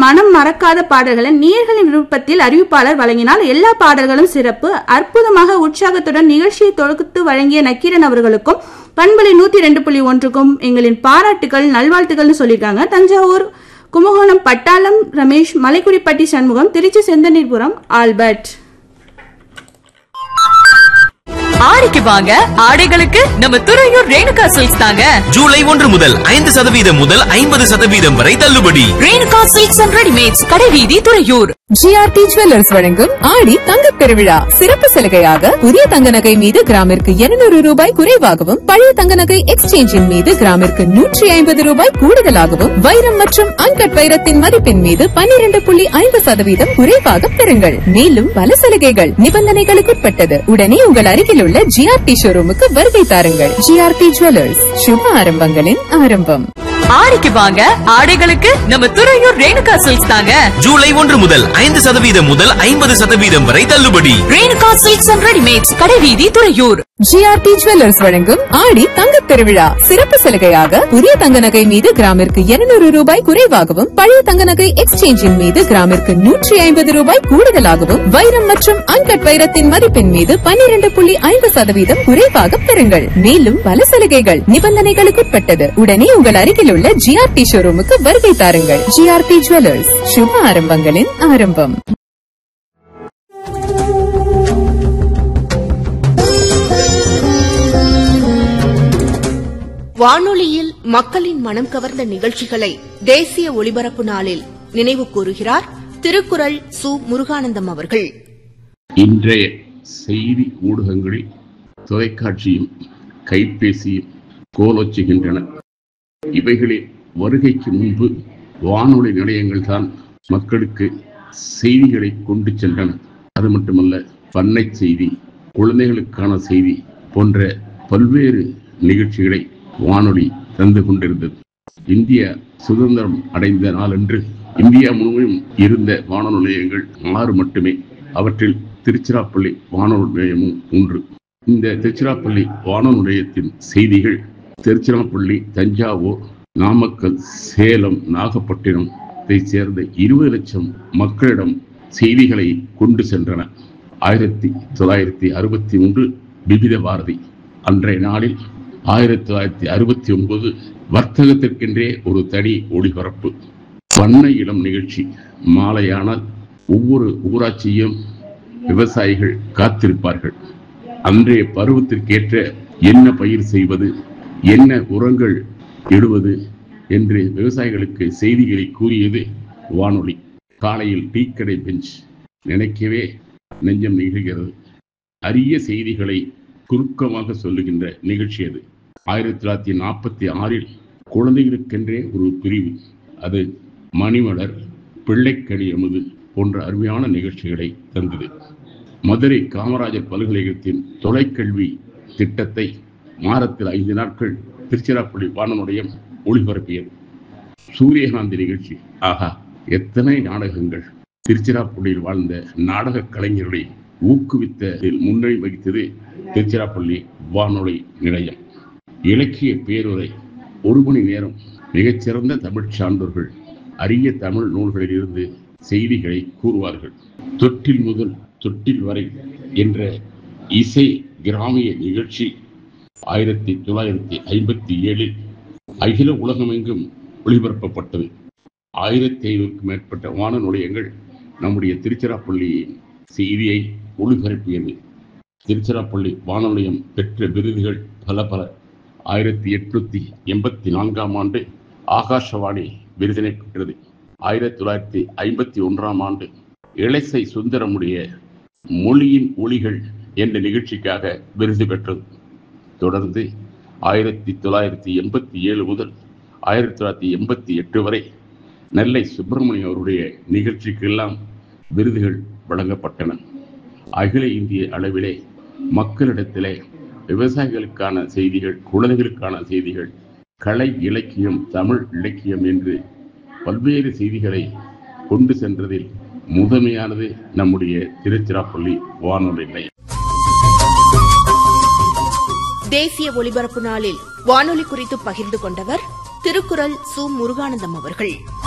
மனம் மறக்காத பாடல்களை நேர்களின் விருப்பத்தில் அறிவிப்பாளர் வழங்கினால் எல்லா பாடல்களும் சிறப்பு அற்புதமாக உற்சாகத்துடன் நிகழ்ச்சியை தொகுத்து வழங்கிய நக்கீரன் அவர்களுக்கும் பண்பலை நூத்தி ரெண்டு புள்ளி ஒன்றுக்கும் எங்களின் பாராட்டுகள் நல்வாழ்த்துக்கள்னு சொல்லியிருக்காங்க தஞ்சாவூர் கும்பகோணம் பட்டாளம் ரமேஷ் மலைக்குடிப்பட்டி சண்முகம் திருச்சி செந்தனீர்புரம் ஆல்பர்ட் ஆடிக்கு வாங்க ஆடைகளுக்கு நம்ம துறையூர் ரேணுகா சில்க்ஸ் தாங்க ஜூலை ஒன்று முதல் ஐந்து சதவீதம் முதல் ஐம்பது சதவீதம் வரை தள்ளுபடி ரேணுகா சில்க்ஸ் அண்ட் ரெடிமேட்ஸ் கடைவீதி துறையூர் ஜிஆர்டி ஜுவல்லர்ஸ் வழங்கும் ஆடி தங்கப் பெருவிழா சிறப்பு சலுகையாக புதிய தங்க நகை மீது கிராமிற்கு 200 ரூபாய் குறைவாகவும் பழைய தங்க நகை எக்ஸ்சேஞ்சின் மீது கிராமிற்கு நூற்றி ஐம்பது ரூபாய் கூடுதலாகவும் வைரம் மற்றும் அன்கட் வைரத்தின் மதிப்பின் மீது 12.5% புள்ளி ஐந்து சதவீதம் குறைவாக பெறுங்கள் மேலும் பல சலுகைகள் நிபந்தனைகளுக்குட்பட்டது உடனே உங்கள் அருகில் உள்ள ஜிஆர்டி ஷோரூமுக்கு வருகை தாருங்கள் ஜிஆர்டி ஜுவல்லர்ஸ் சுப ஆரம்பங்களின் ஆரம்பம் ஆடிக்கு வாங்க ஆடைகளுக்கு நம்ம துறையூர் ரேணுகா சில்க்ஸ் தாங்க ஜூலை ஒன்று முதல் ஐந்து சதவீதம் முதல் ஐம்பது சதவீதம் வரை தள்ளுபடி ரேணுகா சில்க்ஸ் அண்ட் ரெடிமேட்ஸ் கடைவீதி துறையூர் ஜிஆர்டி ஜுவல்லர்ஸ் வழங்கும் ஆடி தங்கப் பெருவிழா சிறப்பு சலுகையாக புதிய தங்க நகை மீது கிராமிற்கு 200 ரூபாய் குறைவாகவும் பழைய தங்க நகை எக்ஸ்சேஞ்சின் மீது கிராமிற்கு நூற்றி ஐம்பது ரூபாய் கூடுதலாகவும் வைரம் மற்றும் அன்கட் வைரத்தின் மதிப்பின் மீது 12.5% புள்ளி ஐந்து சதவீதம் குறைவாக பெறுங்கள் மேலும் பல சலுகைகள் நிபந்தனைகளுக்குட்பட்டது உடனே உங்கள் அருகில் உள்ள ஜிஆர்டி ஷோரூமுக்கு வருகை தாருங்கள் ஜிஆர்டி ஜுவல்லர்ஸ் சுப ஆரம்பங்களின் ஆரம்பம் வானொலியில் மக்களின் மனம் கவர்ந்த நிகழ்ச்சிகளை தேசிய ஒலிபரப்பு நாளில் நினைவு கூறுகிறார் திருக்குறள் சு முருகானந்தம் அவர்கள் இன்றைய செய்தி ஊடகங்களில் தொலைக்காட்சியும் கைபேசியும் கோலோச்சுகின்றன இவைகளில் வருகைக்கு முன்பு வானொலி நிலையங்கள் தான் மக்களுக்கு செய்திகளை கொண்டு சென்றன அது மட்டுமல்ல பண்ணை செய்தி குழந்தைகளுக்கான செய்தி போன்ற பல்வேறு நிகழ்ச்சிகளை வானொலி தந்து கொண்டிருந்தது இந்தியா சுதந்திரம் அடைந்த நாளன்று இந்தியா முழுவதும் இருந்த வானொலி நிலையங்கள் ஆறு மட்டுமே அவற்றில் திருச்சிராப்பள்ளி வானொலி நிலையமும் ஒன்று இந்த திருச்சிராப்பள்ளி வானொலி நிலையத்தின் செய்திகள் திருச்சிராப்பள்ளி தஞ்சாவூர் நாமக்கல் சேலம் நாகப்பட்டினம் இதை சேர்ந்த இருபது லட்சம் மக்களிடம் செய்திகளை கொண்டு சென்றன ஆயிரத்தி தொள்ளாயிரத்தி அறுபத்தி ஒன்று விபித பாரதி அன்றைய நாளில் ஆயிரத்தி தொள்ளாயிரத்தி அறுபத்தி ஒன்பது வர்த்தகத்திற்கென்றே ஒரு தனி ஒளிபரப்பு வண்ண இளம் நிகழ்ச்சி மாலையானால் ஒவ்வொரு ஊராட்சியும் விவசாயிகள் காத்திருப்பார்கள் அன்றைய பருவத்திற்கேற்ற என்ன பயிர் செய்வது என்ன உரங்கள் இடுவது என்று விவசாயிகளுக்கு செய்திகளை கூறியது வானொலி காலையில் டீக்கடை பெஞ்ச் நினைக்கவே நெஞ்சம் நிகழ்கிறது அரிய செய்திகளை சுருக்கமாக சொல்லுகின்ற நிகழ்ச்சி அது ஆயிரத்தி தொள்ளாயிரத்தி நாற்பத்தி ஆறில் குழந்தைகளுக்கென்றே ஒரு பிரிவு அது மணிமலர் பிள்ளைக்கடி அமுது போன்ற அருமையான நிகழ்ச்சிகளை தந்தது மதுரை காமராஜர் பல்கலைக்கழகத்தின் தொலைக்கல்வி திட்டத்தை மாதத்தில் ஐந்து நாட்கள் திருச்சிராப்பள்ளி வானனுடைய ஒளிபரப்பியது சூரியகாந்தி நிகழ்ச்சி ஆஹா எத்தனை நாடகங்கள் திருச்சிராப்பள்ளியில் வாழ்ந்த நாடக கலைஞர்களை ஊக்குவித்ததில் முன்னணி வகித்தது திருச்சிராப்பள்ளி வானொலி நிலையம் இலக்கிய பேருரை ஒரு மணி நேரம் மிகச்சிறந்த தமிழ் சான்றோர்கள் அரிய தமிழ் நூல்களிலிருந்து செய்திகளை கூறுவார்கள் தொட்டில் முதல் தொட்டில் வரை என்ற இசை கிராமிய நிகழ்ச்சி ஆயிரத்தி தொள்ளாயிரத்தி ஐம்பத்தி ஏழில் அகில உலகமெங்கும் ஒளிபரப்பப்பட்டது ஆயிரத்தி ஐநூறுக்கும் மேற்பட்ட வான நிலையங்கள் நம்முடைய திருச்சிராப்பள்ளியின் செய்தியை ஒளிபரப்பியது திருச்சிராப்பள்ளி வானொலியம் பெற்ற விருதுகள் பல பல ஆயிரத்தி எட்நூத்தி எண்பத்தி நான்காம் ஆண்டு ஆகாஷவாணி விருதினை பெற்றது ஆயிரத்தி தொள்ளாயிரத்தி ஐம்பத்தி ஒன்றாம் ஆண்டு இளைசை சுந்தரமுடைய மொழியின் ஒளிகள் என்ற நிகழ்ச்சிக்காக விருது பெற்றது தொடர்ந்து ஆயிரத்தி தொள்ளாயிரத்தி எண்பத்தி ஏழு முதல் ஆயிரத்தி தொள்ளாயிரத்தி எண்பத்தி எட்டு வரை நெல்லை சுப்பிரமணியம் அவருடைய நிகழ்ச்சிக்கெல்லாம் விருதுகள் வழங்கப்பட்டன அகில இந்திய அளவிலே மக்களிடத்திலே விவசாயிகளுக்கான செய்திகள் குழந்தைகளுக்கான செய்திகள் கலை இலக்கியம் தமிழ் இலக்கியம் என்று பல்வேறு செய்திகளை கொண்டு சென்றதில் முதன்மையானது நம்முடைய திருச்சிராப்பள்ளி வானொலி நிலையம் தேசிய ஒலிபரப்பு நாளில் வானொலி குறித்து பகிர்ந்து கொண்டவர் திருக்குறள் சு முருகானந்தம் அவர்கள்